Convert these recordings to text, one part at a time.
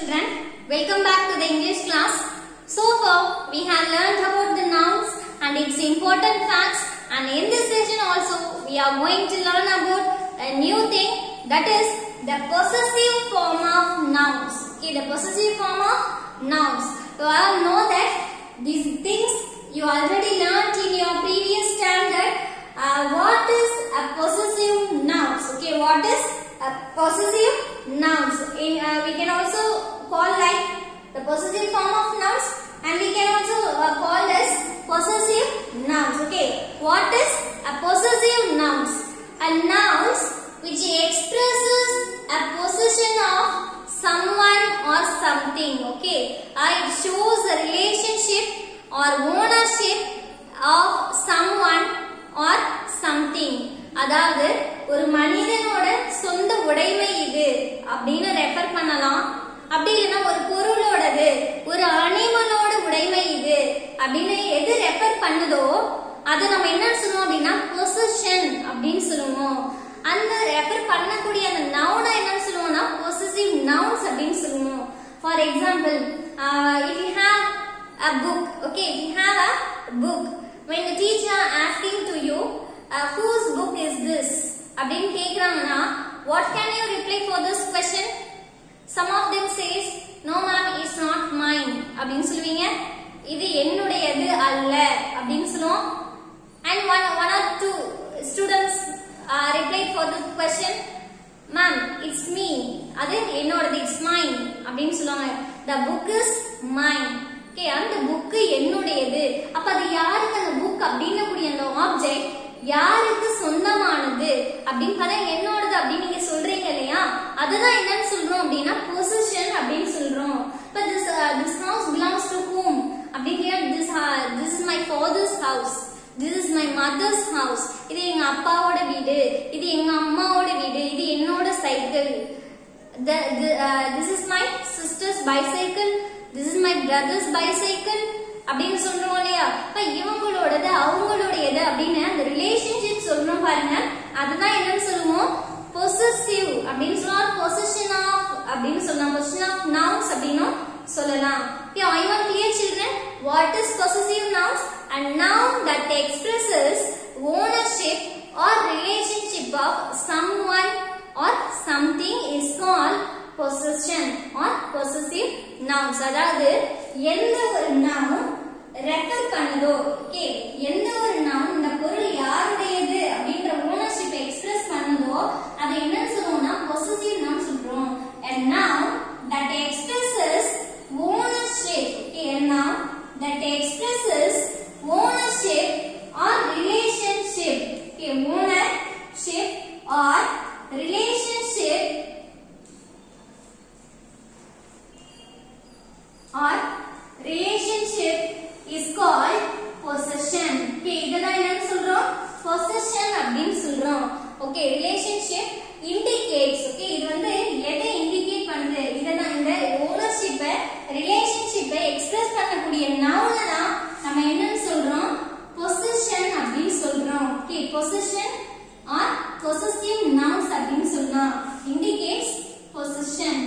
children. Welcome back to the English class. So far, we have learned about the nouns and its important facts. And in this session also, we are going to learn about a new thing that is the possessive form of nouns. Okay, the possessive form of nouns. You all know that these things you already learned in your previous standard. Uh, what is a possessive nouns? Okay, what is a possessive nouns? In, uh, we can also call like the possessive form of nouns and we can also uh, call as possessive nouns. Okay, what is a possessive nouns? A nouns which expresses a possession of someone or something. Okay, uh, it shows a relationship or ownership of someone or something அதாவது ஒரு மனிதனோட சொந்த உடைமை இது அப்படின்னு refer பண்ணலாம் அப்படி இல்லைன்னா ஒரு பொருளோடது ஒரு அனிமலோட உடைமை இது அப்படின்னு எது ரெஃபர் பண்ணுதோ அதை நம்ம என்ன சொல்லுவோம் அப்படின்னா பொசிஷன் அப்படின்னு சொல்லுவோம் அந்த ரெஃபர் பண்ணக்கூடிய அந்த நவுனை என்னன்னு சொல்லுவோம்னா பொசிசிவ் நவுன்ஸ் அப்படின்னு சொல்லுவோம் for example if you have a book okay if you have a book when the teacher asking to you uh, whose book is this அப்படின்னு கேக்குறாங்கன்னா what can you reply for this question some of them says no ma'am it's not mine அப்படின்னு சொல்லுவீங்க இது என்னுடையது அல்ல அப்படின்னு சொல்லுவோம் and one one or two students uh, replied for this question ma'am it's me அது என்னோடது இட்ஸ் மைன் அப்படின்னு சொல்லுவாங்க the book is mine okay அந்த புக்கு என்னுடையது அப்ப அது யாருக்கு அந்த புக் அப்படின்னக்கூடிய அந்த ஆப்ஜெக்ட் யாருக்கு சொந்தமானது அப்படின்னு பார்த்தா என்னோடது அப்படின்னு நீங்க சொல்றீங்க இல்லையா அதுதான் என்னன்னு சொல்றோம் அப்படின்னா பொசிஷன் அப்படின்னு சொல்றோம் இப்ப this this house belongs to whom அப்படின்னு this this is my father's house this is my mother's house இது எங்க அப்பாவோட வீடு இது எங்க அம்மாவோட வீடு இது என்னோட cycle this is my sister's bicycle this is my brother's bicycle அப்படின்னு சொல்றோம் இல்லையா இப்ப இவங்களோடது அவங்களோடையது அப்படின்னு அந்த ரிலேஷன்ஷிப் சொல்றோம் பாருங்க அதுதான் என்னன்னு சொல்லுவோம் பொசசிவ் அப்படின்னு சொல்லலாம் பொசிஷன் ஆஃப் அப்படின்னு சொல்லலாம் பொசிஷன் ஆஃப் நவுன்ஸ் அப்படின்னும் சொல்லலாம் Okay, are you all clear children? What is possessive nouns? A noun that expresses ownership or relationship of someone or something is called possession or possessive nouns. அதாவது எந்த ஒரு noun refer பண்ணுதோ okay எந்த ஒரு noun இந்த பொருள் யாருடையது அப்படின்ற ஓனர்ஷிப் எக்ஸ்பிரஸ் பண்ணுதோ அதை என்னன்னு சொல்லுவோம்னா possessive noun சொல்றோம் a noun that expresses ownership okay a noun that expresses ownership or relationship okay ownership or relationship or relationship is called possession okay இதெல்லாம் என்னன்னு சொல்றோம் possession அப்படின்னு சொல்றோம் okay relationship indicates okay இது வந்து எதை இண்டிகேட் பண்ணுது இததான் இந்த ஓனர்ஷிப்பை ரிலேஷன்ஷிப்பை எக்ஸ்பிரஸ் பண்ணக்கூடிய நவுனை தான் நம்ம என்னன்னு சொல்றோம் பொசிஷன் அப்படின்னு சொல்றோம் okay position or possessive nouns அப்படின்னு சொல்லலாம் indicates position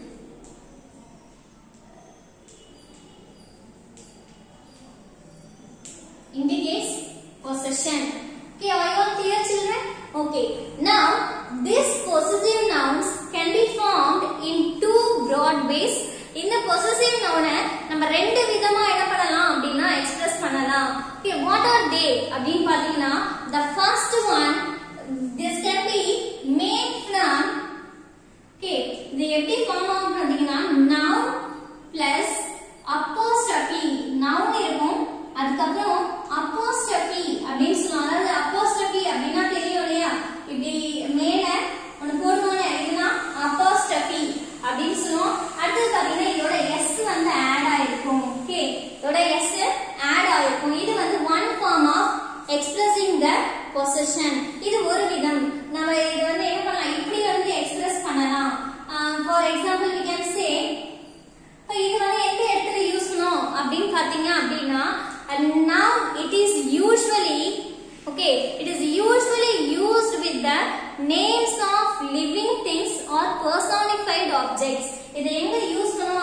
indicates possession. Okay, are you all clear children? Okay, now these possessive nouns can be formed in two broad ways. இந்த possessive noun நம்ம ரெண்டு விதமா என்ன பண்ணலாம் அப்படின்னா எக்ஸ்பிரஸ் பண்ணலாம் okay what are they அப்படின்னு பாத்தீங்கன்னா the first one this can be made from okay இது எப்படி ஃபார்ம் ஆகும் பாத்தீங்கன்னா noun plus apostrophe noun இருக்கும் அதுக்கப்புறம் அப்போஸ்டபி அப்படின்னு சொல்லுவாங்க அதாவது அப்போஸ்டபி அப்படின்னா தெரியும் இல்லையா இப்படி மேல ஒன்று போடுவோம் இதுதான் அப்போஸ்டபி அப்படின்னு சொல்லுவோம் அடுத்து பாத்தீங்கன்னா இதோட எஸ் வந்து ஆட் ஆயிருக்கும் ஓகே இதோட எஸ் ஆட் ஆயிருக்கும் இது வந்து one form of expressing the position இது ஒரு விதம் நம்ம இது வந்து என்ன பண்ணலாம் இப்படி வந்து எக்ஸ்பிரஸ் பண்ணலாம் for example we can say இது வந்து எந்த இடத்துல யூஸ் பண்ணும் அப்படின்னு பாத்தீங்க அப்படின்னா and now it is usually okay it is usually used with the names of living things or personified objects இதை எங்க யூஸ் பண்ணுவோம்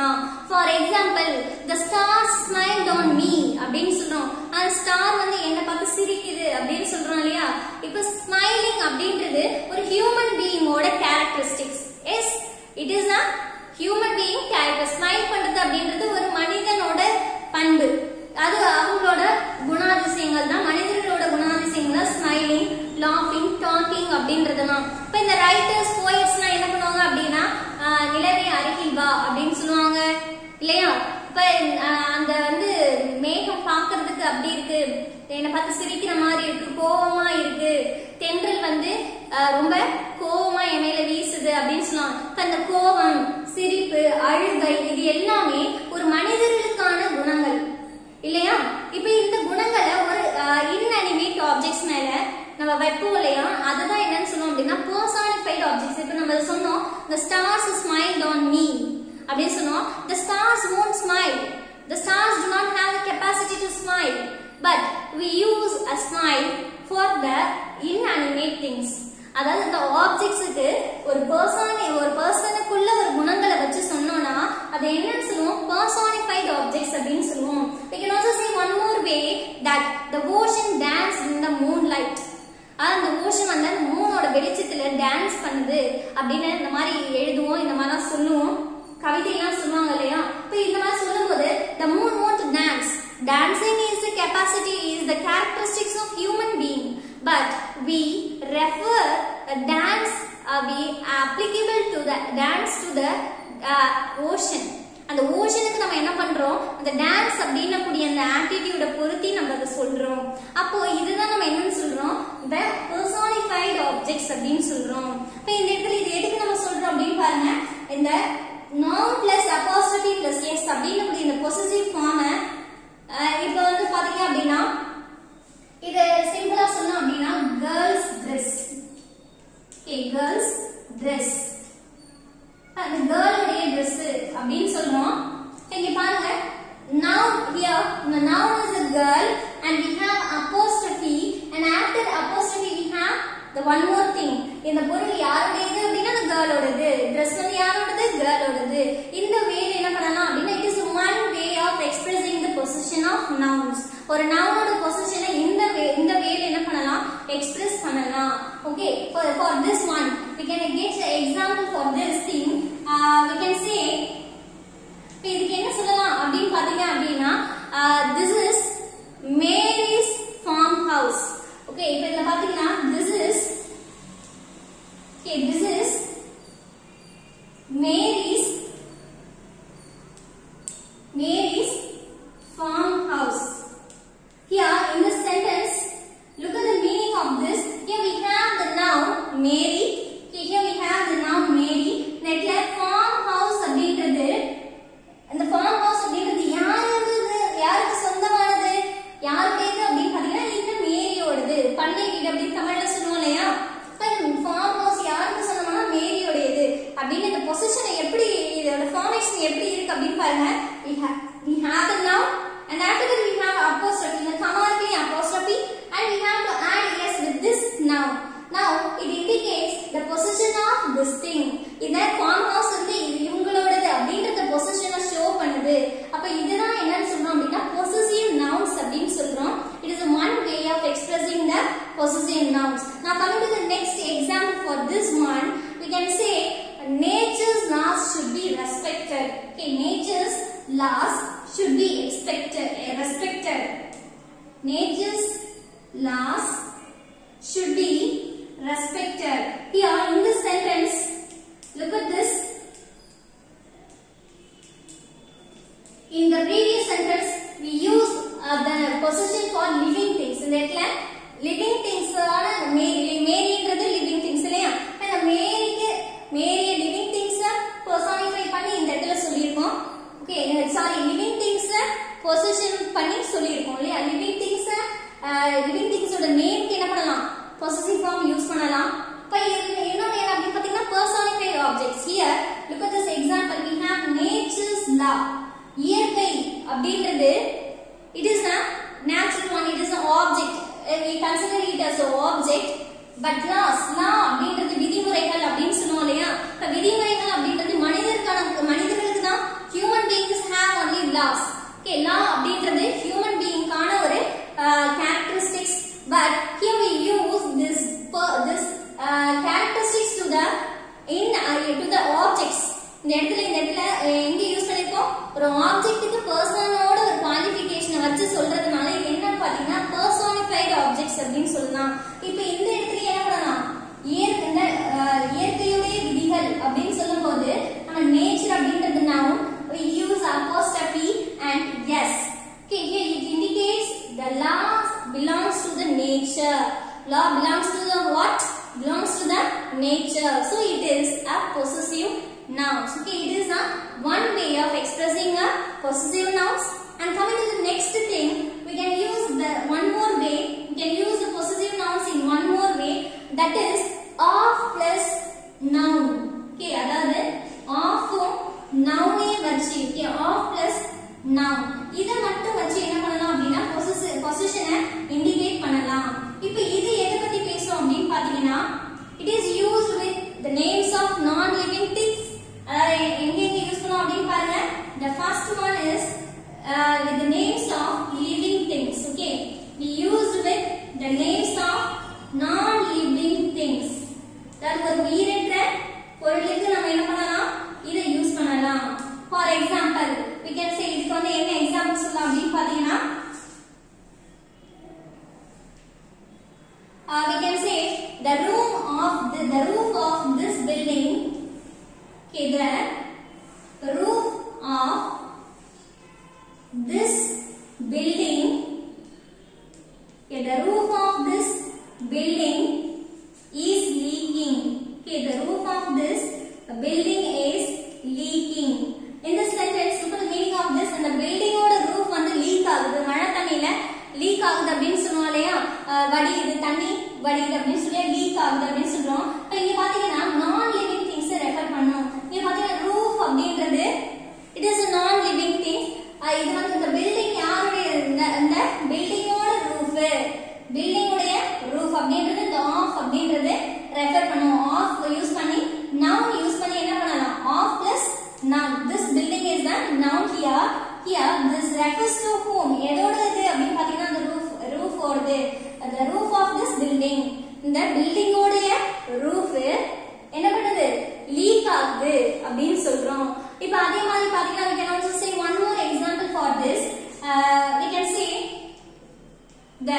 சொல்லலாம் for example the star smiled on me அப்படின்னு சொல்றோம் அந்த ஸ்டார் வந்து என்ன பார்த்து சிரிக்குது அப்படின்னு சொல்றோம் இல்லையா இப்போ ஸ்மைலிங் அப்படின்றது ஒரு ஹியூமன் பீயிங்கோட characteristics as it is not human being character smile பண்றது அப்படின்றது ஒரு மனிதனோட பண்பு அது அவங்களோட குணாதிசயங்கள் தான் மனிதர்களோட குணாதிசயங்கள் தான் ஸ்மைலிங் லாஃபிங் டாக்கிங் அப்படின்றதெல்லாம் இப்போ இந்த ரைட்டர்ஸ் போயட்ஸ்லாம் என்ன பண்ணுவாங்க அப்படின்னா ஆஹ், நிலவே அருகில் வா அப்படின்னு சொல்லுவாங்க இல்லையா இப்ப ஆஹ், அந்த வந்து மேகம் பார்க்கிறதுக்கு அப்படி இருக்கு என்னை பார்த்து சிரிக்கிற மாதிரி இருக்கு கோவமா இருக்கு தென்றல் வந்து ஆஹ், ரொம்ப கோவமா என் மேல வீசுது அப்படின்னு சொல்லுவாங்க இப்ப அந்த கோவம் சிரிப்பு அழுகை இது எல்லாமே ஒரு மனிதர்களுக்கான குணங்கள் இல்லையா இப்ப இந்த குணங்களை ஒரு இன்அனிமேட் ஆப்ஜெக்ட்ஸ் மேல நம்ம வைப்போம் இல்லையா அதுதான் என்னன்னு சொல்லுவோம் அப்படின்னா பர்சானிஃபைட் ஆப்ஜெக்ட்ஸ் இப்ப நம்ம சொன்னோம் the stars smiled on me அப்படின்னு சொன்னோம் the stars won't smile the stars do not have the capacity to smile but we use a smile for the inanimate things அதாவது இந்த ஆப்ஜெக்ட்ஸுக்கு ஒரு பர்சன் ஒரு பர்சனுக்குள்ள ஒரு குணங்களை வச்சு சொன்னோம்னா அது என்னன்னு சொல்லுவோம் பர்சானிஃபைட் ஆப்ஜெக்ட்ஸ் அப்படின்னு சொல்லுவோம் we can also say one more way that the ocean danced in the moonlight அந்த ஓஷன் வந்து அந்த மூணோட வெளிச்சத்துல டான்ஸ் பண்ணுது அப்படின்னு இந்த மாதிரி எழுதுவோம் இந்த மாதிரிலாம் சொல்லுவோம் கவிதையெல்லாம் சொல்லுவாங்க இல்லையா இப்போ இந்த மாதிரி சொல்லும்போது the moon won't dance dancing is the capacity is the characteristics of human being but we refer a dance uh, we applicable to the dance to the uh, ocean அந்த ஓஷனுக்கு நம்ம என்ன பண்றோம் அந்த டான்ஸ் அப்படின்னக்கூடிய அந்த ஆட்டிடியூட பொருத்தி நம்ம அதை சொல்றோம் அப்போ இதுதான் நம்ம என்னன்னு சொல்றோம் the personified objects அப்படின்னு சொல்றோம் இப்போ இந்த இடத்துல இது எதுக்கு நம்ம சொல்றோம் அப்படின்னு பாருங்க இந்த noun plus apostrophe plus s அப்படின்னக்கூடிய இந்த possessive form இப்போ வந்து பாத்தீங்க அப்படின்னா இது சிம்பிளா சொல்லணும் அப்படின்னா girls dress okay girls dress அந்த கேர்ளுடைய Dress அப்படின்னு சொல்றோம் இங்க பாருங்க now here the noun is a girl and we have apostrophe and after apostrophe we have the one more thing இந்த பொருள் யாருடையது அப்படின்னா அந்த கேர்ளோடது Dress வந்து யாரோடது கேர்ளோடது இந்த வேல என்ன பண்ணலாம் அப்படின்னா it is one way of expressing the possession of nouns ஒரு நவுனோட பொசிஷனை இந்த way இந்த வேல என்ன பண்ணலாம் எக்ஸ்பிரஸ் பண்ணலாம் okay for for this one we can get an example for this thing uh, we can say இப்ப இதுக்கு என்ன சொல்லலாம் அப்படின்னு பாத்தீங்க அப்படின்னா this is Mary's farm house okay இப்போ இதுல பாத்தீங்கன்னா this is okay this is Mary's Mary's farmhouse. Here in this sentence, look at the meaning of this. Here we have the noun Mary. Okay, here we have the noun Mary. நெட்ல farmhouse அப்படின்றது அந்த farmhouse அப்படின்றது யாருது யாருக்கு சொந்தமானது யாருடையது அப்படின்னு பாத்தீங்கன்னா இந்த மேரியோடது பண்ணை வீடு அப்படின்னு தமிழ்ல சொல்லுவோம் இல்லையா ஃபார்ம் ஹவுஸ் யாருக்கு சொந்தமான மேரியோடையது அப்படின்னு இந்த பொசிஷனை எப்படி இதோட ஃபார்மேஷன் எப்படி இருக்கு அப்படின்னு பாருங்க we have we have the noun and after that we have apostrophe இந்த கமாருக்கு apostrophe and we have to add s with this noun now it indicates the position of this thing இந்த farm house வந்து இது இவங்களோடது அப்படின்றத பொசிஷனை show பண்ணுது அப்ப இதுதான் என்னன்னு சொல்றோம் அப்படின்னா possessive nouns அப்படின்னு சொல்றோம் it is one way of expressing the possessive nouns now coming to the next example for this one we can say nature's laws should be respected okay nature's laws should be expected eh, respected nature's laws should be respected here in this sentence look at this in the previous sentence we use uh, the possession for living things இந்த இடத்துல living things ஆன மேரி மேரின்றது living things இல்லையா அந்த மேரிக்கு மேரிய living things personify பண்ணி இந்த இடத்துல சொல்லியிருக்கோம் okay sorry living things position பண்ணி சொல்லியிருக்கோம் இல்லையா லிவிங் திங்ஸ் லிவிங் திங்ஸோட நேம்க்கு என்ன பண்ணலாம் பொசிசிவ் ஃபார்ம் யூஸ் பண்ணலாம் இப்போ இன்னொன்று என்ன அப்படின்னு பார்த்தீங்கன்னா personified objects here look at this example we have nature's law இயற்கை அப்படின்றது it is a natural one it is an object Uh, we consider it as an object but laws law அப்படின்றது விதிமுறைகள் அப்படின்னு சொல்லுவோம் இல்லையா இப்ப விதிமுறைகள் அப்படின்றது மனிதருக்கான மனிதர்களுக்கு தான் ஹியூமன் ஒரு ஆப்ஜெக்ட்டுக்கு பர்சனோட ஒரு குவாலிஃபிகேஷனை வச்சு சொல்றதுனால இது என்னன்னு பாத்தீங்கன்னா பர்சோனிஃபைடு ஆப்ஜெக்ட்ஸ் அப்படின்னு சொல்லலாம் இப்போ இந்த இடத்துல என்ன பண்ணலாம் இயற்கை இந்த, அஹ், இயற்கையுடைய விதிகள் அப்படின்னு சொல்லும்போது நம்ம நேச்சர் அப்படின்றது noun we use apostrophe and yes okay here it indicates the law belongs to the nature law belongs to the what belongs to the nature so it is a possessive nouns okay it is a one way of expressing a possessive nouns and coming to the next thing we can use the one more way we can use the possessive nouns in one more way that is of plus noun okay அதாவது ஆஃபும் நவுனே வச்சு okay of plus noun இத மட்டும் வச்சு என்ன பண்ணலாம் அப்படின்னா பொசிஷனை indicate பண்ணலாம் இப்போ இது எதை பத்தி பேசுறோம் அப்படின்னு பாத்தீங்கன்னா it is used with the names of non living things அதாவது எங்க எங்க யூஸ் பண்ணோம் அப்படின்னு பாருங்க the first one is uh, with the names of living things okay we use with the names of non living things அதாவது ஒரு உயிரற்ற பொருளுக்கு நம்ம என்ன பண்ணலாம் இதை யூஸ் பண்ணலாம் for example we can say இதுக்கு வந்து என்ன எக்ஸாம்பிள் சொல்லலாம் அப்படின்னு பாத்தீங்கன்னா uh, we can say the room of the, the roof of this building okay the roof of this building okay the roof of this building is leaking okay the roof of this building is leaking in this sentence look at the meaning of this அந்த பில்டிங்கோட roof வந்து league ஆகுது மழை தண்ணியில league ஆகுது அப்படின்னு சொல்லுவோம் இல்லையா அஹ் வடியுது தண்ணி வடியுது அப்படின்னு சொல்லி லீக் ஆகுது அப்படின்னு சொல்றோம் இப்போ இங்க பாத்தீங்கன்னா நான் லிவிங் திங்ஸ் ரெஃபர் பண்ணோம் இங்க பாத்தீங்கன்னா ரூஃப் அப்படின்றது it is non living thing இது வந்து இந்த பில்டிங் யாருடைய இந்த இந்த பில்டிங்கோட ரூஃப் பில்டிங்குடைய ரூஃப் அப்படின்றது இந்த ஆஃப் அப்படின்றது ரெஃபர் பண்ணுவோம் ஆஃப் யூஸ் பண்ணி நவுன் யூஸ் பண்ணி என்ன பண்ணலாம் of plus noun this building is the noun here here this refers to whom எதோட இது அப்படின்னு பாத்தீங்கன்னா அந்த roof roof ஓடுது the roof of this building இந்த building ஓடைய roof என்ன பண்ணுது லீக் ஆகுது அப்படின்னு சொல்றோம் இப்போ அதே மாதிரி பாத்தீங்கன்னா we can also say one more example for this uh, we can say the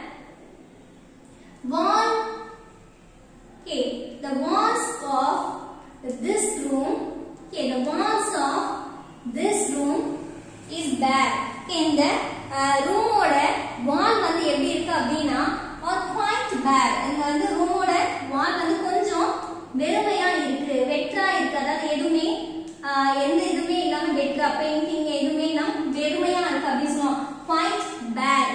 wall okay the walls of this room okay the walls of this room is bare okay இந்த ரூமோட வால் வந்து எப்படி இருக்கு அப்படின்னா ஒரு பாயிண்ட் பேர் இந்த வந்து ரூமோட வால் வந்து கொஞ்சம் வெறுமையா இருக்கு வெற்றா இருக்கு அதாவது எதுவுமே ஆஹ், எந்த இதுவுமே இல்லாம வெற்றா பெயிண்டிங் எதுவுமே இல்லாம வெறுமையா இருக்கு அப்படின்னு சொல்லுவோம் பாயிண்ட் பேர்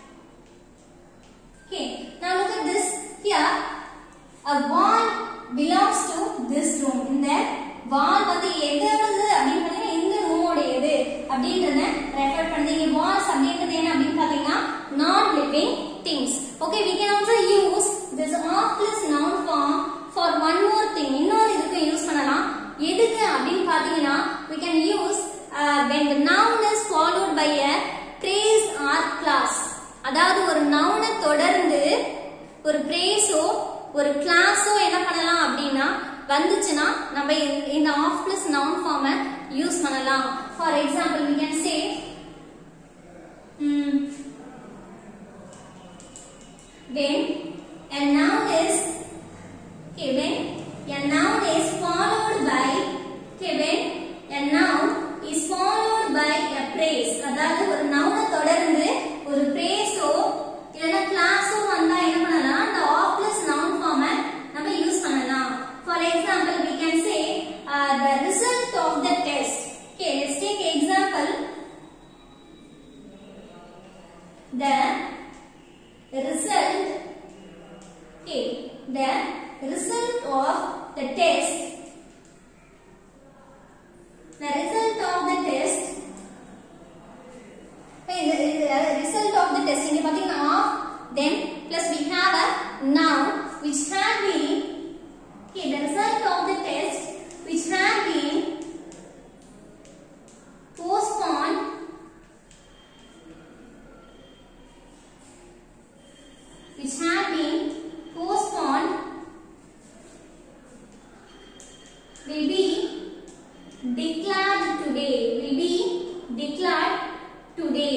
Okay, now look at this. Here, a wall belongs to this room. இந்த wall வந்து எதோடது அப்படின்னு பார்த்தீங்கன்னா இந்த ரூமோடையது அப்படின்றத ரெஃபர் பண்ணி இங்க walls அப்படின்றது என்ன அப்படின்னு பார்த்தீங்கன்னா non living things okay we can also use this of plus noun form for one more thing இன்னொரு இதுக்கு யூஸ் பண்ணலாம் எதுக்கு அப்படின்னு பார்த்தீங்கன்னா we can use uh, when the noun is followed by a phrase or class அதாவது ஒரு நவுனை தொடர்ந்து ஒரு பிரேஸோ ஒரு கிளாஸோ என்ன பண்ணலாம் அப்படின்னா வந்துச்சுன்னா நம்ம இந்த- இந்த ஆஃப் பிளஸ் நவுன் ஃபார்மை யூஸ் பண்ணலாம் for example we can say mm, when a noun is okay when a noun is followed by okay when a noun is followed by a phrase அதாவது ஒரு நவுனை தொடர்ந்து ஒரு பிரேஸோ இல்லைன்னா கிளாஸோ வந்தா என்ன பண்ணலாம் அந்த ஆஃப் பிளஸ் நவுன் ஃபார்மை நம்ம யூஸ் பண்ணலாம் for example we can say uh, the result of the test okay let's take example the result okay the result of the test the result today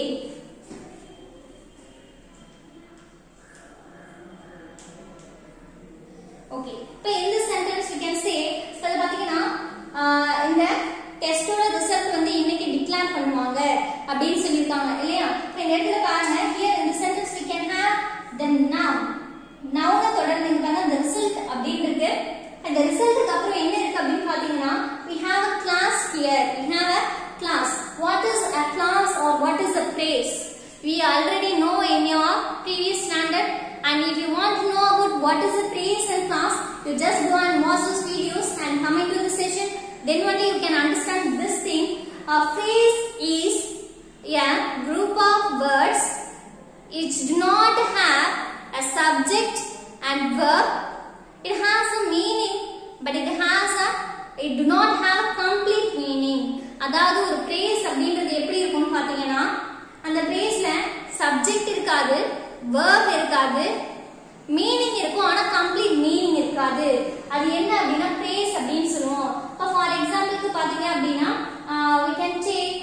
okay இப்போ இந்த sentence we can say இப்போ இது பாத்தீங்கன்னா ஆஹ், இந்த டெஸ்டோட result வந்து இன்னைக்கு declare பண்ணுவாங்க அப்படின்னு சொல்லியிருக்காங்க இல்லையா இப்போ இந்த இடத்துல பாருங்க here in the sentence we can have the noun noun தொடர்ந்து இங்க பாருங்க the result அப்படின்னு இருக்கு அந்த ரிசல்ட்டுக்கு அப்புறம் என்ன இருக்கு அப்படின்னு பாத்தீங்கன்னா we have a class here we have a class what is a class or what is a place we already know in your previous standard and if you want to know about what is a praise and class you just go and watch those videos and come into the session then only you can understand this thing a phrase is a group of words which do not have a subject and verb it has a meaning but it has a it do not have a complete meaning அதாவது ஒரு brace அப்படின்றது எப்படி இருக்கும்னு பாத்தீங்கன்னா அந்த பிரேஸ்ல subject இருக்காது verb இருக்காது மீனிங் இருக்கும் ஆனா கம்ப்ளீட் மீனிங் இருக்காது அது என்ன அப்படின்னா பிரேஸ் அப்படின்னு சொல்லுவோம் இப்போ ஃபார் எக்ஸாம்பிளுக்கு பாத்தீங்க அப்படின்னா we can take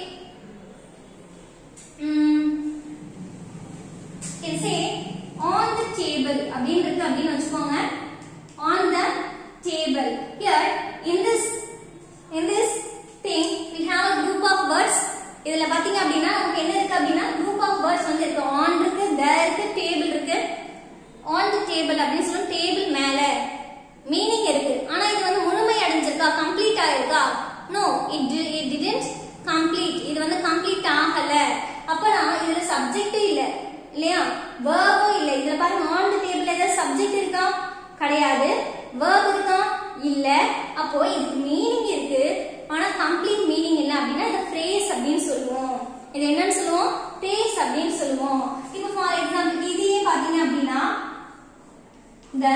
ம், can say on the table அப்படின்னு இருக்கு அப்படின்னு வச்சுக்கோங்க on the table here in this in this thing we have a group of words இதுல பாத்தீங்க அப்படின்னா நமக்கு என்ன இருக்கு அப்படின்னா group of words வந்து இருக்கு on இருக்கு there இருக்கு table இருக்கு on the table அப்படின்னு சொல்லும் டேபிள் மேல மீனிங் இருக்கு ஆனா இது வந்து முழுமை அடைஞ்சிருக்கா கம்ப்ளீட் ஆயிருக்கா no it it didn't complete இது வந்து கம்ப்ளீட் ஆகல அப்பனா இதுல சப்ஜெக்ட் இல்ல இல்லையா வேர்பும் இல்ல இதுல பாருங்க ஆன் தி டேபிள் ஏதாவது சப்ஜெக்ட் இருக்கா கிடையாது வேர்ப் இருக்கா இல்ல அப்போ இதுக்கு மீனிங் இருக்கு ஆனா கம்ப்ளீட் மீனிங் இல்ல அப்படின்னா இந்த phrase அப்படின்னு சொல்லுவோம் இது என்னன்னு சொல்லுவோம் phrase அப்படின்னு சொல்லுவோம் இப்போ ஃபார் எக்ஸாம்பிள் இதையே பாத்தீங்க அப்படின்னா the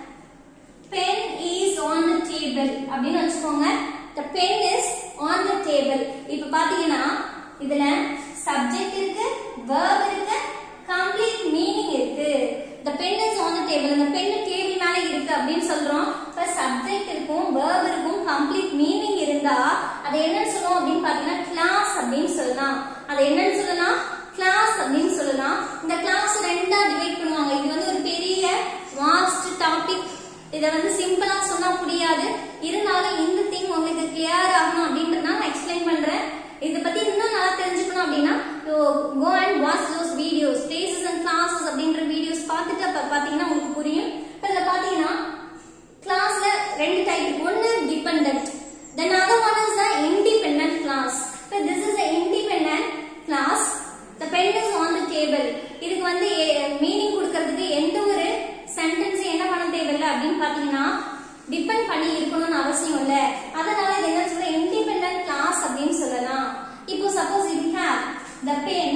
pen is on the table அப்படின்னு வச்சுக்கோங்க the pen is on the table இப்ப பாத்தீங்கன்னா இதுல subject இருக்கு verb இருக்கு complete meaning இருக்கு the pen is on the table இந்த pen டேபிள் மேல இருக்கு அப்படின்னு சொல்றோம் இப்ப subject இருக்கும் verb இருக்கும் complete meaning இருந்தா அது என்னன்னு சொல்லுவோம் அப்படின்னு பாத்தீங்கன்னா class அப்படின்னு சொல்லலாம் அது என்னன்னு சொல்லலாம் கிளாஸ் அப்படின்னு சொல்லலாம் இந்த கிளாஸ் ரெண்டா டிவைட் பண்ணுவாங்க இது வந்து ஒரு பெரிய வாஸ்ட் டாபிக் இதை வந்து சிம்பிளா சொன்னா புரியாது இருந்தாலும் இந்த திங் உங்களுக்கு கிளியர் ஆகணும் அப்படின்றத நான் எக்ஸ்பிளைன் பண்றேன் இதை பத்தி இன்னும் நல்லா தெரிஞ்சுக்கணும் அப்படின்னா go and watch those videos phrases and clauses அப்படின்ற வீடியோஸ் பார்த்துட்டு அப்ப பாத்தீங்கன்னா உங்களுக்கு புரியும் இப்ப இதுல பாத்தீங்கன்னா கிளாஸ்ல ரெண்டு டைப் ஒன்னு dependent then other one is the independent clause இப்போ this is the independent clause the pen is on the table இதுக்கு வந்து மீனிங் கொடுக்கறதுக்கு எந்த ஒரு சென்டென்ஸ் என்ன பண்ண தேவையில்லை அப்படின்னு பாத்தீங்கன்னா டிபெண்ட் பண்ணி இருக்கணும்னு அவசியம் இல்ல அதனால இது என்ன சொல்ற இண்டிபெண்டன்ட் கிளாஸ் அப்படின்னு சொல்லலாம் இப்போ சப்போஸ் இது ஹேவ் த பென்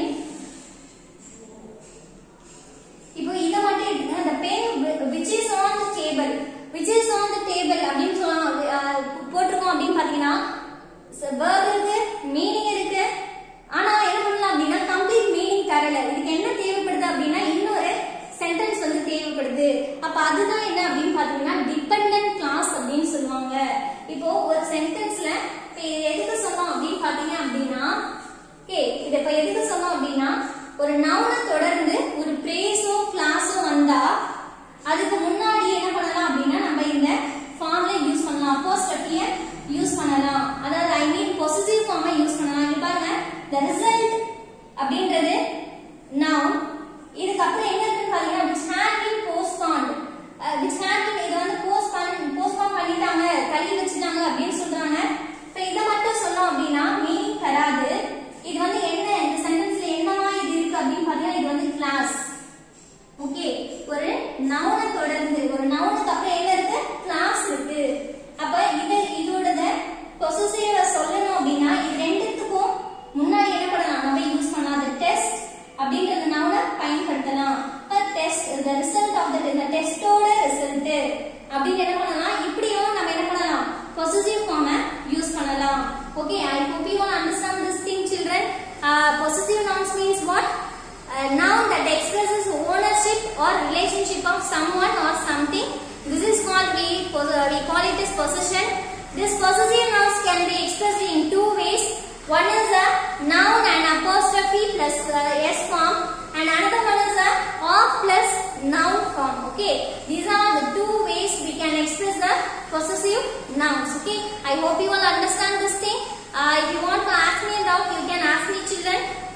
இப்போ இத மட்டும் எடுத்துங்க the pen which is on the table which is on the table அப்படின்னு சொல்லலாம் அஹ் போட்டிருக்கோம் அப்படின்னு பாத்தீங்கன்னா verb இருக்கு மீனிங் இருக்கு ஆனா என்ன பண்ணலாம் அப்படின்னா கம்ப்ளீட் மீனிங் தரல இதுக்கு என்ன தேவைப்படுது அப்படின்னா இன்னொரு சென்டென்ஸ் வந்து தேவைப்படுது அப்ப அதுதான் என்ன அப்படின்னு பாத்தீங்கன்னா டிபெண்டன்ட் கிளாஸ் அப்படின்னு சொல்லுவாங்க இப்போ ஒரு சென்டென்ஸ்ல இப்ப இது எதுக்கு சொன்னோம் அப்படின்னு பாத்தீங்க அப்படின்னா ஓகே இத இப்ப எதுக்கு சொன்னோம் அப்படின்னா ஒரு நவுனை தொடர்ந்து ஒரு பிரேஸோ கிளாஸோ வந்தா அதுக்கு முன்னாடி என்ன பண்ணலாம் அப்படின்னா நம்ம இந்த ஃபார்ம்ல யூஸ் பண்ணலாம் அப்போஸ்ட்ரஃபிய யூஸ் பண்ணலாம் அதாவது ஐ மீன் பொசிட்டிவ் ஃபார்மை யூஸ் பண்ணலாம் இங்க பாருங்க the result அப்படின்றது noun இதுக்கு அப்புறம் என்ன இருக்குன்னு பாத்தீங்கன்னா which had been postponed uh, which had been இத வந்து போஸ்ட் பண்ணி போஸ்ட்போன் பண்ணிட்டாங்க தள்ளி வச்சுட்டாங்க அப்படின்னு சொல்றாங்க இப்ப இத மட்டும் சொன்னோம் அப்படின்னா மீனிங் தராது இது வந்து என்ன இந்த சென்டென்ஸ்ல என்னவா இது இருக்கு அப்படின்னு பாத்தீங்கன்னா இது வந்து கிளாஸ் ஓகே ஒரு நவுனை தொடர்ந்து ஒரு நவுனுக்கு அப்புறம் என்ன இருக்கு கிளாஸ் இருக்கு அப்ப இது இதோட பொசசிவ சொல்லணும் அப்படின்னா இது ரெண்டுத்துக்கும் முன்னாடி என்ன பண்ணலாம் நம்ம யூஸ் பண்ணலாம் அந்த டெஸ்ட் அப்படிங்கறது நவுனை பயன்படுத்தலாம் test the result of the இந்த டெஸ்டோட ரிசல்ட் அப்படின்னு என்ன பண்ணலாம் இப்படியும் நம்ம என்ன பண்ணலாம் பொசசிவ் ஃபார்மை யூஸ் பண்ணலாம் okay I hope you all understand this thing children uh, possessive nouns means what a noun that expresses ownership or relationship of someone or something. This is called we we call it as possession. This possessive nouns can be expressed in two ways. One is a noun and apostrophe plus uh, s form and another one is a of plus noun form okay these are the two ways we can express the possessive nouns okay i hope you all understand this thing uh, if you want to ask me a doubt you can ask me children